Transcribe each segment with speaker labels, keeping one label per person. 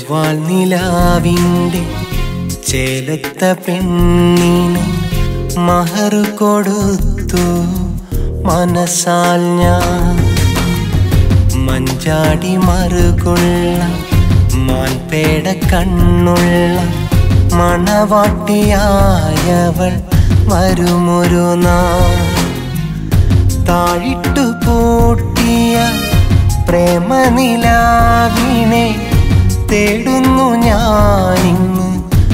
Speaker 1: ചൊവ്വാൽ നിലാവിൻ്റെ ചേലത്ത പെണ്ണിന് മഹർ കൊടുത്തു മനസ്സാൽ ഞാൻ മഞ്ചാടി മറുകൊള്ള മാൻപേട കണ്ണുള്ള മണവാട്ടിയായവൾ വരുമൊരു നാൾ താഴിട്ടു പൂട്ടിയ പ്രേമനിലാവിനെ തേടുന്നു ഞാനിന്ന്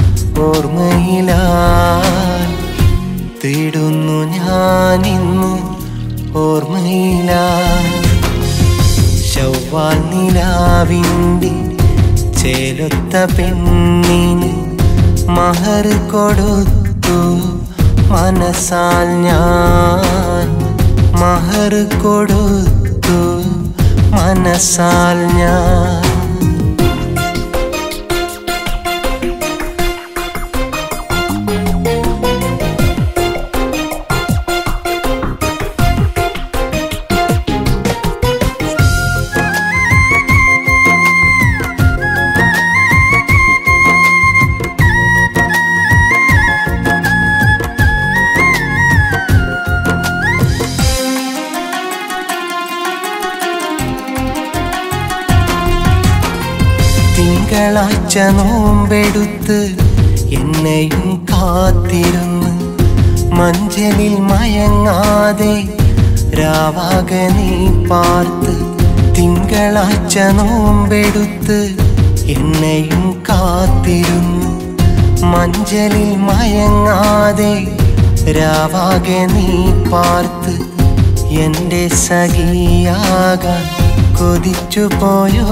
Speaker 1: ഓർമ്മയിലാൽ തേടുന്നു ഞാനിന്ന് ഓർമ്മയിലാൽ ചൊവ്വാൽ നിലാവിൻ്റെ ചേലൊത്ത പെണ്ണിന് മഹർ കൊടുത്തു മനസ്സാൽ ഞാൻ മഹർ കൊടുത്തു മനസ്സാൽ ഞാൻ തിങ്കളാഴ്ച നോമ്പെടുത്ത് എന്നെയും കാത്തിരുന്ന് മഞ്ചലിൽ മയങ്ങാതെ രാവാക നീ പാർത്ത് തിങ്കളാഴ്ച നോമ്പെടുത്ത് എന്നെയും കാത്തിരുന്ന് മഞ്ചലിൽ മയങ്ങാതെ രാവാകെ നീ പാർത്ത് എന്റെ സഖിയാകാൻ കൊതിച്ചു പോയോ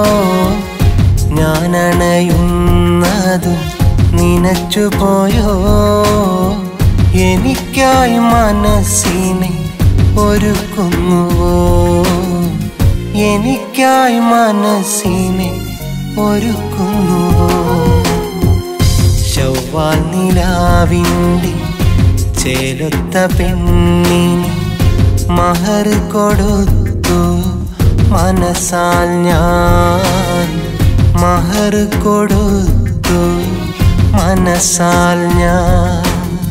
Speaker 1: ഞാനണയുന്നതും നിനച്ചു പോയോ എനിക്കായി മനസ്സിനെ ഒരുക്കുന്നുവോ എനിക്കായി മനസ്സിനെ ഒരുക്കുന്നുവോ ചൊവ്വാൽ നിലാവിൻ്റെ ചേലൊത്ത പെണ്ണിന് മഹർ കൊടുത്തു മനസ്സാൽ ഞാൻ മഹർ കൊടുത്തു മനസ്സാൽ ഞാൻ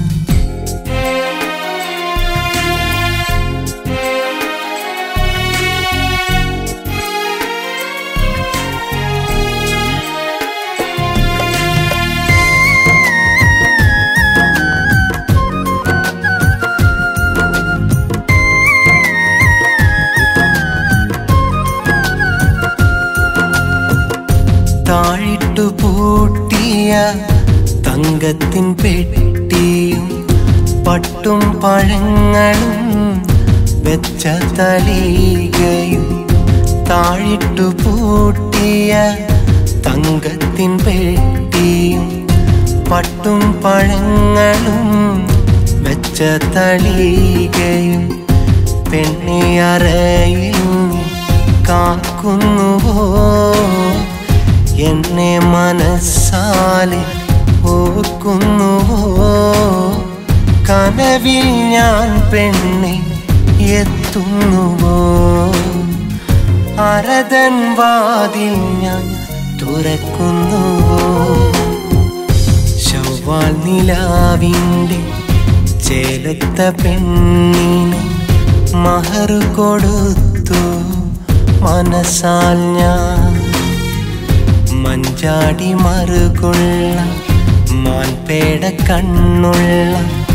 Speaker 1: താഴിട്ടു പൂട്ടിയ തങ്കത്തിൻ പെട്ടിയും പട്ടും പഴങ്ങളും വെച്ച തലീകയും താഴിട്ടു പൂട്ടിയ തങ്കത്തിൻ പെട്ടിയും പട്ടും പഴങ്ങളും വെച്ച തളീകയും പെണ്ണിയറയിൽ നീ കാക്കുന്നുവോ എന്നെ മനസ്സാലെ ഓർക്കുന്നുവോ കനവിൽ ഞാൻ പെണ്ണെ എത്തുന്നുവോ അരതൻ വാതിൽ ഞാൻ തുറക്കുന്നുവോ ചൊവ്വാൽ നിലാവിൻ്റെ ചേലത്ത പെണ്ണിന് മഹർ കൊടുത്തു മനസ്സാൽ ഞാൻ മഞ്ചാടി മറുകൊള്ള മാൻപേട കണ്ണുള്ള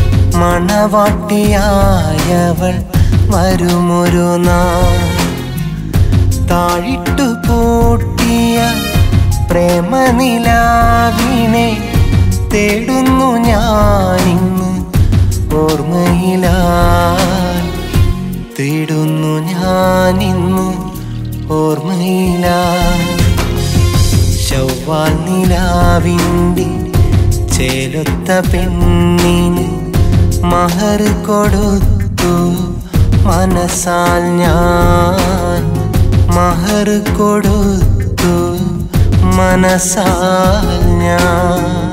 Speaker 1: മണവാട്ടിയായവൾ വരുമൊരു നാൾ താഴിട്ടു പൂട്ടിയ പ്രേമനിലാവിനെ തേടുന്നു ഞാനിന്ന് ഓർമ്മയിലാൽ തേടുന്നു ഞാനിന്ന് ഓർമ്മയിലാൽ ചൊവ്വാൽ നിലാവിൻ്റെ ചേലൊത്ത പെണ്ണിന് മഹർ കൊടുത്തു മനസ്സാൽ ഞാൻ മഹർ കൊടുത്തു മനസ്സാൽ ഞാൻ